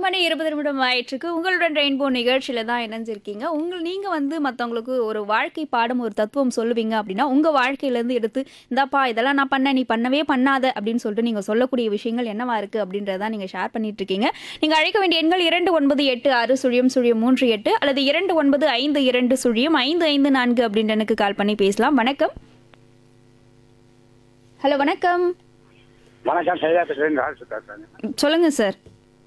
மணி இருபது நிமிடம் ஆயிட்டிருக்கு உங்களுடன் ரெயின்போ நிகழ்ச்சியில தான் இணைஞ்சிருக்கீங்க உங்கள் நீங்க வந்து மற்றவங்களுக்கு ஒரு வாழ்க்கை பாடம் ஒரு தத்துவம் சொல்லுவீங்க அப்படின்னா உங்க வாழ்க்கையிலேருந்து எடுத்து இந்தாப்பா இதெல்லாம் நான் பண்ண நீ பண்ணவே பண்ணாத அப்படின்னு சொல்லிட்டு நீங்க சொல்லக்கூடிய விஷயங்கள் என்னவா இருக்கு அப்படின்றத நீங்க ஷேர் பண்ணிட்டு இருக்கீங்க நீங்க அழைக்க வேண்டிய எண்கள் இரண்டு ஒன்பது எட்டு ஆறு சுழியம் சுழியம் மூன்று எட்டு அல்லது இரண்டு ஒன்பது ஐந்து இரண்டு சுழியம் ஐந்து ஐந்து நான்கு அப்படின்ற எனக்கு கால் பண்ணி பேசலாம் வணக்கம் ஹலோ வணக்கம் வணக்கம் சரியா பேசுறேன் ராஜு பேசுறேன் சொல்லுங்க சார்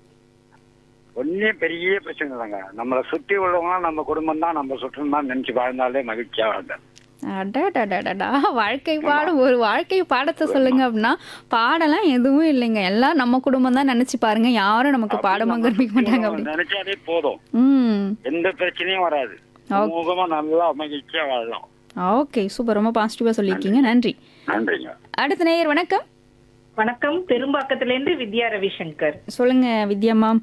ஒன்னே பெரிய பிரச்சனை இல்லைங்க நம்மளை சுற்றி உள்ளவங்க நம்ம குடும்பம் தான் நம்ம சுற்றம் தான் நினைச்சு வாழ்ந்தாலே மகிழ்ச்சியா வாழ்ந்தேன் அடடடடடா வாழ்க்கை பாடம் ஒரு வாழ்க்கை பாடத்தை சொல்லுங்க அப்படின்னா பாடலாம் எதுவும் இல்லைங்க எல்லாம் நம்ம குடும்பம் தான் நினைச்சு பாருங்க யாரும் நமக்கு பாடமா கற்பிக்க மாட்டாங்க அப்படி நினைச்சாலே போதும் ம் எந்த பிரச்சனையும் வராது சுமூகமா நல்லா மகிழ்ச்சியா வாழலாம் ஓகே சூப்பர் ரொம்ப பாசிட்டிவா சொல்லியிருக்கீங்க நன்றி நன்றிங்க அடுத்த நேயர் வணக்கம் வணக்கம் பெரும்பாக்கத்துல இருந்து வித்யா ரவிசங்கர் சொல்லுங்க வித்யா மேம்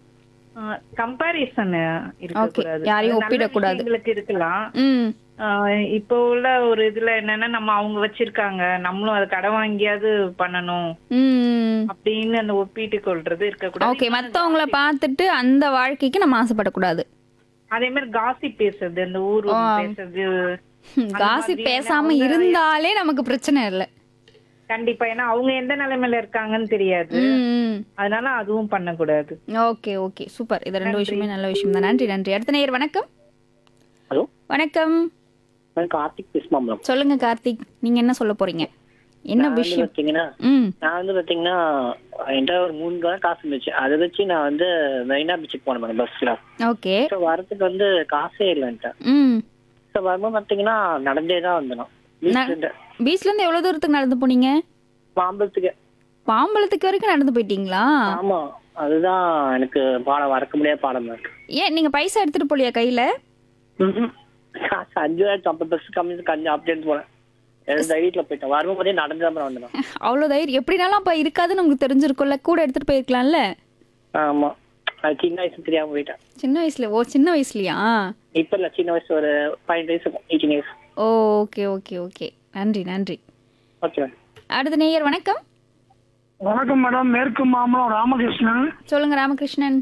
கம்பாரிசன் இருக்கக்கூடாது யாரையும் நல்ல ஒப்பிடக்கூடாது. விஷயங்களுக்கு இருக்கலாம் ம் ஆஹ் இப்போ உள்ள ஒரு இதுல என்னன்னா நம்ம அவங்க வச்சிருக்காங்க நம்மளும் அதை கடன் வாங்கியாவது பண்ணணும் ம் அப்படின்னு அந்த ஒப்பிட்டு கொள்றது இருக்கக்கூடாது ஓகே மத்தவங்கள பார்த்துட்டு அந்த வாழ்க்கைக்கு நம்ம ஆசைப்படக்கூடாது அதே மாதிரி காசி பேசுறது அந்த ஊர் பேசுறது காசி பேசாம இருந்தாலே நமக்கு பிரச்சனை இல்லை கண்டிப்பா ஏன்னா அவங்க எந்த நிலைமையில இருக்காங்கன்னு தெரியாது ம் அதனால அதுவும் பண்ணக்கூடாது ஓகே ஓகே சூப்பர் இது ரெண்டு விஷயமே நல்ல விஷயம் தான் நன்றி நன்றி அடுத்த நேயர் வணக்கம் ஹலோ வணக்கம் நான் கார்த்திக் பேசுமா மேம் சொல்லுங்க கார்த்திக் நீங்க என்ன சொல்ல போறீங்க என்ன நான் வந்து விஷயம் பாத்தீங்கன்னா ம் நான் வந்து பாத்தீங்கன்னா என்கிட்ட ஒரு மூணு ரூபாய் காசு இருந்துச்சு அதை வச்சு நான் வந்து மெரினா பீச்சுக்கு போனேன் மேடம் பஸ்ல ஓகே ஸோ வரதுக்கு வந்து காசே இல்லைன்ட்டேன் ம் ஸோ வரும்போது பாத்தீங்கன்னா நடந்தே தான் வந்தேன் வீட்டுல இருந்து பீச்ல இருந்து எவ்வளவு தூரத்துக்கு நடந்து போனீங்க மாம்பழத்துக்கு பாம்பளத்துக்கு வரைக்கும் நடந்து போயிட்டீங்களா ஆமா அதுதான் எனக்கு பாடம் மறக்க முடியாத பாடம் தான் ஏன் நீங்க பைசா எடுத்துட்டு போலியா கையில ம்ஹும். காசு அஞ்சாயிரத்து ஐம்பது பஸ் கம்மி கஞ்சி அப்படியே போனேன் எனக்கு தைரியத்துல போயிட்டேன் வரும்போதே நடந்து தான் வந்தேன் அவ்வளவு தைரியம் எப்படினாலும் அப்ப இருக்காதுன்னு உங்களுக்கு தெரிஞ்சிருக்கும்ல கூட எடுத்துட்டு போயிருக்கலாம்ல ஆமா அது சின்ன வயசு தெரியாம போயிட்டேன் சின்ன வயசுல ஓ சின்ன வயசுலயா இப்ப இல்ல சின்ன வயசு ஒரு பதினெட்டு வயசு இருக்கும் eighteen years oh okay okay okay நன்றி நன்றி ஓகே மேம் அடுத்த நேயர் வணக்கம் வணக்கம் மேடம் மேற்கு மாம்பலம் ராமகிருஷ்ணன் சொல்லுங்க ராமகிருஷ்ணன்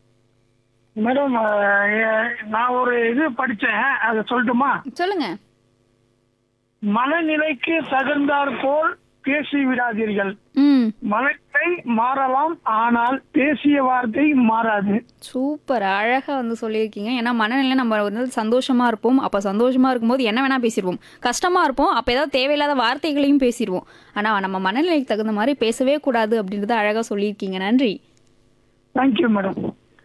மேடம் அஹ், எ- நான் ஒரு இது படிச்சேன் அதை சொல்லட்டுமா சொல்லுங்க மனநிலைக்கு தகுந்தாற் போல் பேசி விடாதீர்கள் ம் மனநிலை மாறலாம் ஆனால் பேசிய வார்த்தை மாறாது சூப்பர் அழகா வந்து சொல்லியிருக்கீங்க ஏன்னா மனநிலை நம்ம வந்து சந்தோஷமா இருப்போம் அப்ப சந்தோஷமா இருக்கும்போது என்ன வேணா பேசிடுவோம் கஷ்டமா இருப்போம் அப்ப ஏதாவது தேவையில்லாத வார்த்தைகளையும் பேசிடுவோம் ஆனா நம்ம மனநிலைக்கு தகுந்த மாதிரி பேசவே கூடாது அப்படின்றத அழகா சொல்லியிருக்கீங்க நன்றி தேங்க்யூ மேடம்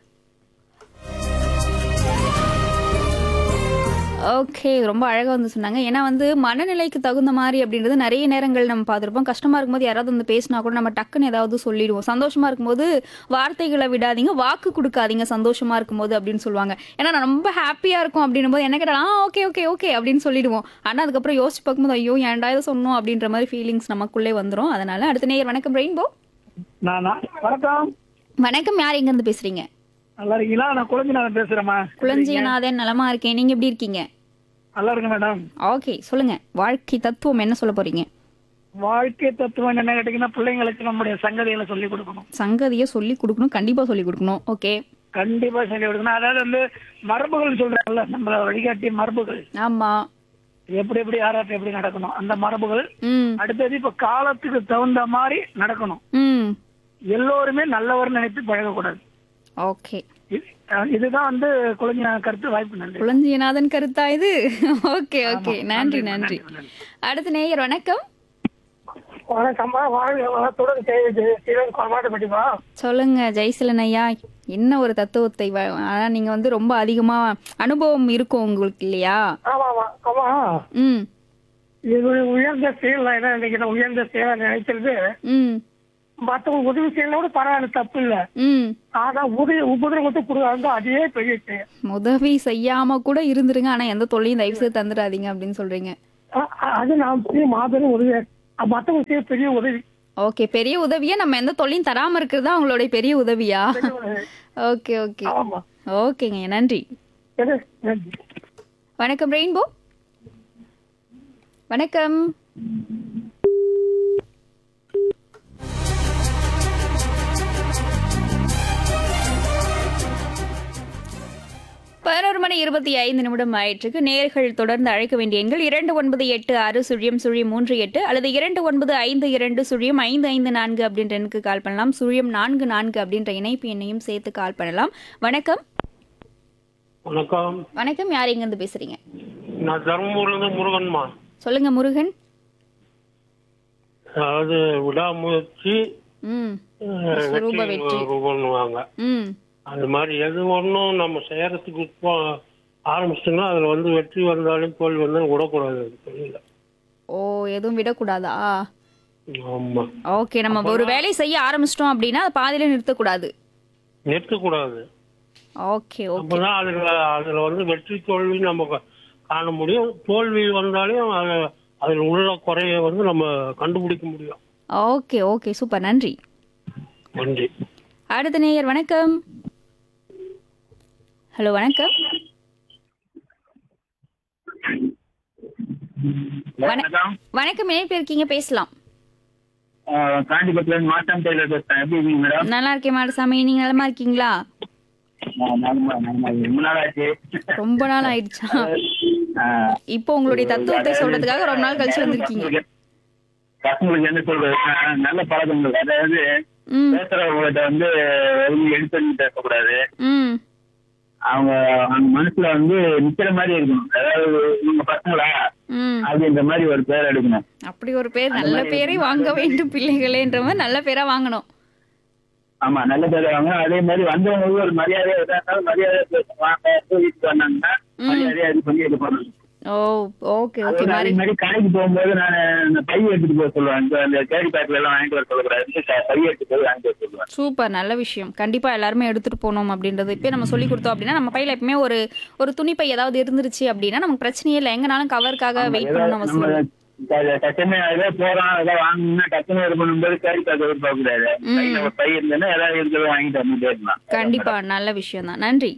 ஓகே ரொம்ப அழகாக வந்து சொன்னாங்க ஏன்னா வந்து மனநிலைக்கு தகுந்த மாதிரி அப்படின்றது நிறைய நேரங்கள் நம்ம பார்த்துருப்போம் கஷ்டமாக இருக்கும்போது யாராவது வந்து பேசினா கூட நம்ம டக்குன்னு ஏதாவது சொல்லிடுவோம் சந்தோஷமாக இருக்கும்போது வார்த்தைகளை விடாதீங்க வாக்கு கொடுக்காதீங்க சந்தோஷமாக இருக்கும்போது அப்படின்னு சொல்லுவாங்க ஏன்னா நான் ரொம்ப ஹாப்பியாக இருக்கும் அப்படின்னும் போது என்ன கேட்டாலும் ஆ ஓகே ஓகே ஓகே அப்படின்னு சொல்லிடுவோம் ஆனால் அதுக்கப்புறம் யோசிச்சு பார்க்கும்போது ஐயோ ஏன்டா இதை சொன்னோம் அப்படின்ற மாதிரி ஃபீலிங்ஸ் நமக்குள்ளே வந்துடும் அதனால அடுத்த நேயர் வணக்கம் ரெயின்போ நானா வணக்கம் வணக்கம் யார் எங்கேருந்து பேசுறீங்க நல்லா இருக்கீங்களா நான் குழந்தைநாதன் பேசுறேம்மா குளஞ்சியநாதன் நலமா இருக்கேன் நீங்கள் எப்படி இருக்கீங்க நல்லா இருக்கு மேடம் ஓகே சொல்லுங்க வாழ்க்கை தத்துவம் என்ன சொல்ல போறீங்க வாழ்க்கை தத்துவம் என்ன கேட்டீங்கன்னா பிள்ளைங்களுக்கு நம்முடைய சங்கதிகளை சொல்லி கொடுக்கணும் சங்கதியை சொல்லி கொடுக்கணும் கண்டிப்பா சொல்லி கொடுக்கணும் ஓகே கண்டிப்பா சொல்லி கொடுக்கணும் அதாவது வந்து மரபுகள் சொல்றாங்கல்ல நம்மள வழிகாட்டிய மரபுகள் ஆமா எப்படி எப்படி யாராட்ட எப்படி நடக்கணும் அந்த மரபுகள் ம் அடுத்தது இப்ப காலத்துக்கு தகுந்த மாதிரி நடக்கணும் ம் எல்லோருமே நல்லவர் நினைத்து பழகக்கூடாது ஓகே இது- அஹ் இதுதான் வந்து குழந்தை கருத்து வாய்ப்பு நன்றி குளஞ்சியநாதன் கருத்தா இது ஓகே ஓகே நன்றி நன்றி அடுத்த நேயர் வணக்கம் வணக்கம்மா வாழ்க வளத்துடன் சீரன் கொலமாட்டப்பட்டிமா சொல்லுங்க ஜெய்சிலன் ஐயா என்ன ஒரு தத்துவத்தை வ- ஆனா நீங்க வந்து ரொம்ப அதிகமா அனுபவம் இருக்கும் உங்களுக்கு இல்லையா ஆமா ஆமா ஆமா ம் இது ஒரு உயர்ந்த செயல் நான் என்ன நினைக்கிறேன் உயர்ந்த செயலை நினைக்கிறது ம் மத்தவங்க உதவி செய்யல கூட பரவாயில்ல தப்பு இல்ல ம் ஆனா உதவி உபதிரம் மட்டும் கொடுக்காங்க அதே பெரிய செயல் உதவி செய்யாம கூட இருந்துருங்க ஆனா எந்த தொல்லையும் தயவு செய்து தந்துடாதீங்க அப்படின்னு சொல்றீங்க அ- அ- அது நான் பெரிய மாபெரும் உதவி அ- மத்தவங்க செய்ய பெரிய உதவி ஓகே பெரிய உதவியா நம்ம எந்த தொல்லையும் தராம இருக்கிறது அவங்களுடைய பெரிய உதவியா ஓகே ஓகே ஆமா ஓகேங்க நன்றி சரி, நன்றி வணக்கம் ரெயின்போ வணக்கம் இருபத்தி ஐந்து நிமிடம் ஆயிற்றுக்கு நேர்கள் தொடர்ந்து அழைக்க வேண்டிய எண்கள் இரண்டு ஒன்பது எட்டு ஆறு சுழியம் சுழியம் மூன்று எட்டு அல்லது இரண்டு ஒன்பது ஐந்து இரண்டு சுழியம் ஐந்து ஐந்து நான்கு அப்படின்ற எண்ணுக்கு கால் பண்ணலாம் சுழியம் நான்கு நான்கு அப்படின்ற இணைப்பு எண்ணையும் சேர்த்து கால் பண்ணலாம் வணக்கம் வணக்கம் வணக்கம் யார் எங்கேருந்து பேசுறீங்க நான் தர்மபுரியிலிருந்து முருகன்மா சொல்லுங்க முருகன் அதாவது விடாமுயற்சி ம் அஹ், சுரூப வெற்றி வெற்றி. பண்ணுவாங்க ம் அது மாதிரி எது ஒன்றும் நம்ம செய்யறதுக்கு இப்போ ஆரம்பிச்சிட்டோம்னா அதில் வந்து வெற்றி வந்தாலும் தோல்வி வந்தாலும் விடக்கூடாது அது தொழில ஓ எதுவும் விடக்கூடாதா ஆமாம் ஓகே நம்ம ஒரு வேலையை செய்ய ஆரம்பிச்சிட்டோம் அப்படின்னா அது பாதியில நிறுத்தக்கூடாது நிறுத்தக்கூடாது ஓகே ஓகே அப்பதான் அதில் அதில் வந்து வெற்றி தோல்வி நம்ம கா- காண முடியும் தோல்வி வந்தாலும் அது அதில் உள்ள குறைய வந்து நம்ம கண்டுபிடிக்க முடியும் ஓகே ஓகே சூப்பர் நன்றி நன்றி அடுத்த நேயர் வணக்கம் ஹலோ வணக்கம் வணக்கம் வணக்கம் இணைப்பு இருக்கீங்க பேசலாம் காஞ்சிபுரத்துல இருந்து மாற்றம் டெய்லர் பேசுறேன் எப்படி இருக்கீங்க மேடம் நல்லா இருக்கேன் மாடசாமி நீங்க நலமா இருக்கீங்களா ரொம்ப நாள் ஆச்சு ரொம்ப நாள் ஆயிடுச்சா இப்போ உங்களுடைய தத்துவத்தை சொல்றதுக்காக ரொம்ப நாள் கழிச்சு வந்திருக்கீங்க பசங்களுக்கு என்ன சொல்றது அஹ், நல்ல பழக்கங்கள் அதாவது ம் பேசுறவங்ககிட்ட வந்து எதுவும் எடுத்து பேசக்கூடாது ம் அவங்க அவங்க மனசுல வந்து நிக்கிற மாதிரி இருக்கணும் அதாவது இவங்க பசங்களா ம் அப்படின்ற மாதிரி ஒரு பேர் எடுக்கணும் அப்படி ஒரு பேர் நல்ல பேரை வாங்க வேண்டும் பிள்ளைகளேன்ற மாதிரி நல்ல பேரா வாங்கணும் ஆமா நல்ல பேர் வாங்க அதே மாதிரி வந்தவங்களுக்கு ஒரு மரியாதையா எதா இருந்தாலும் மரியாதையா பேசுவாங்க வீட்டுக்கு வந்தாங்கன்னா மரியாதையா இது பண்ணி இது பண்ணணும் ஓ ஓகே ஓகே அதோட அதே மாதிரி மாதிரி கடைக்கு போகும்போது நான் இந்த பை எடுத்துட்டு போக சொல்லுவேன் இந்த- அந்த கேரி பேக்ல எல்லாம் வாங்கிட்டு வர சொல்லக்கூடாது க- பை எடுத்துட்டு போய் வாங்கிட்டு வர சொல்லுவேன் சூப்பர் நல்ல விஷயம் கண்டிப்பா எல்லாருமே எடுத்துட்டு போகணும் அப்படின்றது இப்போ நம்ம சொல்லி கொடுத்தோம் அப்படின்னா நம்ம பையில எப்பவுமே ஒரு ஒரு துணிப்பை ஏதாவது இருந்துருச்சு அப்படின்னா நமக்கு பிரச்சனையே இல்லை எங்கனாலும் கவருக்காக வெயிட் பண்ணணும் அவசியம் நம்ம இல்லை. ட- டக்குன்னு ஏதோ போறோம் ஏதோ வாங்கணும்னா டக்குன்னு இது பண்ணும்போது கேரி பேக் எதிர்பார்க்க கூடாது கையில ஒரு பை இருந்ததுன்னா ஏதாவது இருக்கிறத வாங்கிட்டு வந்துட்டே இருக்கலாம் கண்டிப்பா நல்ல விஷயம் தான் நன்றி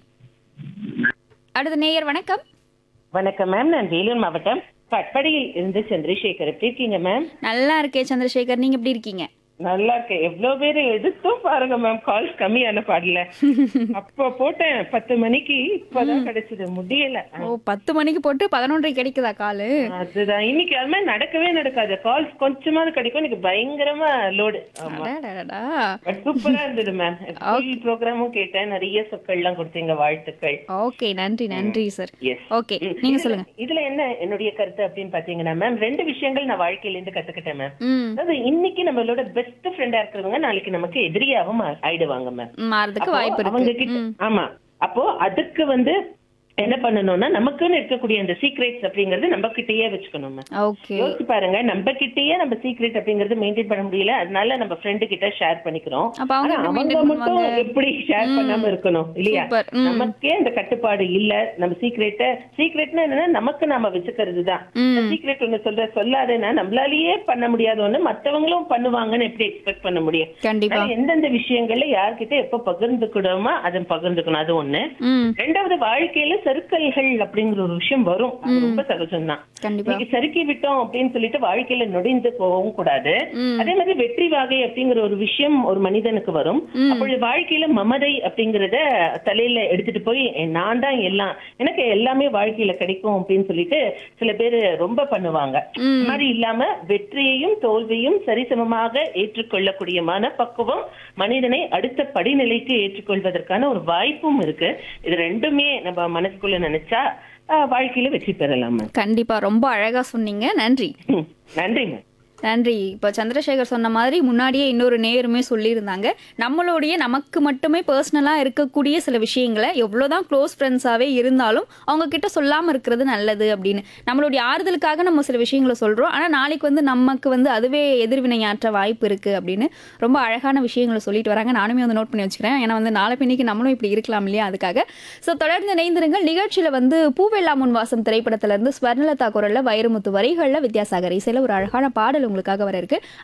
அடுத்த நேயர் வணக்கம் வணக்கம் மேம் நான் வேலூர் மாவட்டம் பட்படியில் இருந்து சந்திரசேகர் எப்படி இருக்கீங்க மேம் நல்லா இருக்கே சந்திரசேகர் நீங்க எப்படி இருக்கீங்க நல்லா இருக்கேன் எவ்வளவு பேர் எடுத்தும் பாருங்க மேம் கால்ஸ் கம்மியான பாடல அப்ப போட்டேன் பத்து மணிக்கு இப்பதான் கிடைச்சது முடியல ஓ பத்து மணிக்கு போட்டு பதினொன்றரை கிடைக்குதா காலு அதுதான் இன்னைக்கு அது மாதிரி நடக்கவே நடக்காது கால்ஸ் கொஞ்சமாவது கிடைக்கும் எனக்கு பயங்கரமா லோடு ஆமா அடடடடா. பட் சூப்பரா இருந்தது மேம் ப்ரோக்ராமும் கேட்டேன் நிறைய சொற்கள்லாம் கொடுத்தீங்க வாழ்த்துக்கள் ஓகே நன்றி நன்றி சார் எஸ் ஓகே நீங்க சொல்லுங்க இதுல என்ன என்னுடைய கருத்து அப்படின்னு பாத்தீங்கன்னா மேம் ரெண்டு விஷயங்கள் நான் வாழ்க்கையில இருந்து கத்துக்கிட்டேன் மேம் ம் அதாவது இன்னைக்கு நம்மளோட பெஸ்ட் ஃப்ரெண்டா இருக்கிறவங்க நாளைக்கு நமக்கு எதிரியாவும் ஆ- ஆயிடுவாங்க மேம் மாறதுக்கு அப்போ வாய்ப்பு அவங்க இருக்கு கிட்ட ம். ஆமா அப்போ அதுக்கு வந்து என்ன பண்ணணும்னா நமக்குன்னு இருக்கக்கூடிய அந்த சீக்ரெட்ஸ் அப்படிங்கறது நம்ம கிட்டயே வச்சுக்கணும் மேம் ஓகே யோசிச்சு பாருங்க நம்ம கிட்டயே நம்ம சீக்ரெட் அப்படிங்கறது மெயின்டைன் பண்ண முடியல அதனால நம்ம ஃப்ரெண்டு கிட்ட ஷேர் பண்ணிக்கிறோம் அப்ப அவங்க ஆனா எப்படி அவங்க maintain மட்டும் பண்ணுவாங்க? எப்படி ஷேர் பண்ணாம இருக்கணும் இல்லையா Super. ம். நமக்கே அந்த கட்டுப்பாடு இல்ல நம்ம சீக்ரெட்ட சீக்ரெட்னா என்னன்னா நமக்கு நாம வச்சுக்கிறது தான் ம். சீக்ரெட் ஒண்ணு சொல்ற சொல்லாதேன்னா நம்மளாலேயே பண்ண முடியாத ஒண்ணு மத்தவங்களும் பண்ணுவாங்கன்னு எப்படி எக்ஸ்பெக்ட் பண்ண முடியும் கண்டிப்பா அதனால எந்தெந்த விஷயங்கள்ல யார்கிட்ட எப்ப பகிர்ந்துக்கிடுமோ அதை பகிர்ந்துக்கணும் அது ஒண்ணு ம் ரெண்டாவது வாழ்க்கையில சறுக்கல்கள் அப்படிங்கிற ஒரு விஷயம் வரும் அது ரொம்ப சகஜம்தான் கண்டிப்பா இன்னைக்கு சறுக்கி விட்டோம் அப்படின்னு சொல்லிட்டு வாழ்க்கையில நொடிந்து போகவும் கூடாது ம். அதே மாதிரி வெற்றி வாகை அப்படிங்கிற ஒரு விஷயம் ஒரு மனிதனுக்கு வரும் ம். அப்பொழுது வாழ்க்கையில மமதை அப்படிங்கறத தலையில எடுத்துட்டு போய் நான் தான் எல்லாம் எனக்கு எல்லாமே வாழ்க்கையில கிடைக்கும் அப்படின்னு சொல்லிட்டு சில பேர் ரொம்ப பண்ணுவாங்க ம். இந்த மாதிரி இல்லாம வெற்றியையும் தோல்வியும் சரிசமமாக ஏற்றுக்கொள்ளக்கூடிய மனப்பக்குவம் மனிதனை அடுத்த படிநிலைக்கு ஏற்றுக்கொள்வதற்கான ஒரு வாய்ப்பும் இருக்கு இது ரெண்டுமே நம்ம மனசுக்குள்ள நினைச்சா ஆஹ், வாழ்க்கையில வெற்றி பெறலாம் மேம். கண்டிப்பா ரொம்ப அழகா சொன்னீங்க நன்றி ம், நன்றி மேம் நன்றி இப்போ சந்திரசேகர் சொன்ன மாதிரி முன்னாடியே இன்னொரு நேயருமே சொல்லியிருந்தாங்க நம்மளுடைய நமக்கு மட்டுமே பர்சனலாக இருக்கக்கூடிய சில விஷயங்களை எவ்வளோதான் க்ளோஸ் ஃப்ரெண்ட்ஸாகவே இருந்தாலும் அவங்க கிட்ட சொல்லாமல் இருக்கிறது நல்லது அப்படின்னு நம்மளுடைய ஆறுதலுக்காக நம்ம சில விஷயங்களை சொல்கிறோம் ஆனால் நாளைக்கு வந்து நமக்கு வந்து அதுவே எதிர்வினையாற்ற வாய்ப்பு இருக்குது அப்படின்னு ரொம்ப அழகான விஷயங்களை சொல்லிட்டு வராங்க நானுமே வந்து நோட் பண்ணி வச்சுக்கிறேன் ஏன்னா வந்து நாளை பின்னைக்கு நம்மளும் இப்படி இருக்கலாம் இல்லையா அதுக்காக ஸோ தொடர்ந்து இணைந்திருங்கள் நிகழ்ச்சியில் வந்து பூவெல்லா முன் வாசம் திரைப்படத்திலிருந்து ஸ்வர்ணலதா குரலில் வைரமுத்து வரிகளில் வித்யாசாகர் இசையில் ஒரு அழகான பாடல் உங்களுக்காக வர இருக்கு